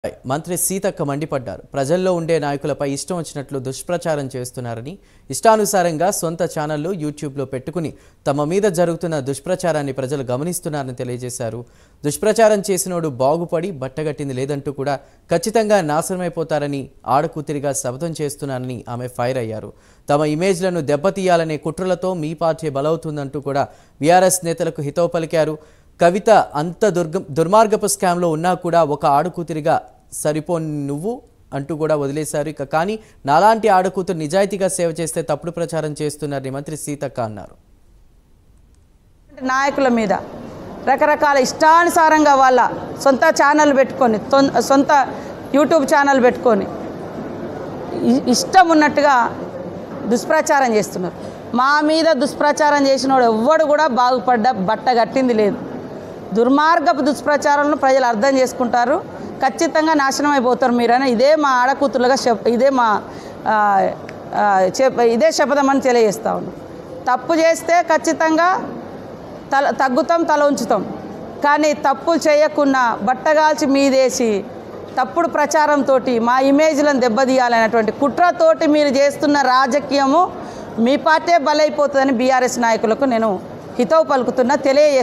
మంత్రి సీతక్క మండిపడ్డారు ప్రజల్లో ఉండే నాయకులపై ఇష్టం వచ్చినట్లు దుష్ప్రచారం చేస్తున్నారని ఇష్టానుసారంగా సొంత ఛానళ్లు యూట్యూబ్లో పెట్టుకుని తమ మీద జరుగుతున్న దుష్ప్రచారాన్ని ప్రజలు గమనిస్తున్నారని తెలియజేశారు దుష్ప్రచారం చేసినోడు బాగుపడి బట్టగట్టింది లేదంటూ కూడా ఖచ్చితంగా నాశనమైపోతారని ఆడకూతురిగా శపథం చేస్తున్నారని ఆమె ఫైర్ అయ్యారు తమ ఇమేజ్లను దెబ్బతీయాలనే కుట్రలతో మీ పార్టీ బలవుతుందంటూ కూడా బీఆర్ఎస్ నేతలకు హితవు పలికారు కవిత అంత దుర్గ దుర్మార్గపు స్కామ్లో ఉన్నా కూడా ఒక ఆడకూతురిగా సరిపోని నువ్వు అంటూ కూడా వదిలేశారు ఇక కానీ నాలాంటి ఆడకూతురు నిజాయితీగా సేవ చేస్తే తప్పుడు ప్రచారం చేస్తున్నారని మంత్రి సీతక్క అన్నారు నాయకుల మీద రకరకాల ఇష్టానుసారంగా వాళ్ళ సొంత ఛానల్ పెట్టుకొని తొన్- సొంత యూట్యూబ్ ఛానల్ పెట్టుకొని ఇ- ఇష్టం ఉన్నట్టుగా దుష్ప్రచారం చేస్తున్నారు మా మీద దుష్ప్రచారం చేసినోడు ఎవ్వడు కూడా బాగుపడ్డ బట్ట కట్టింది లేదు దుర్మార్గపు దుష్ప్రచారాలను ప్రజలు అర్థం చేసుకుంటారు ఖచ్చితంగా నాశనం అయిపోతారు మీరని ఇదే మా ఆడకూతురుగా శప ఇదే మా ఆ, ఆ, చెప్- ఇదే శపథమని తెలియజేస్తా ఉన్నాం తప్పు చేస్తే ఖచ్చితంగా తల తగ్గుతాం తల ఉంచుతాం కానీ తప్పులు చేయకుండా బట్టగాల్చి మీదేసి తప్పుడు ప్రచారంతో మా ఇమేజ్లను దెబ్బతీయాలనేటువంటి కుట్రతోటి మీరు చేస్తున్న రాజకీయము మీ పార్టీ బలైపోతుందని బీఆర్ఎస్ నాయకులకు నేను హితవు పలుకుతున్నా తెలియజే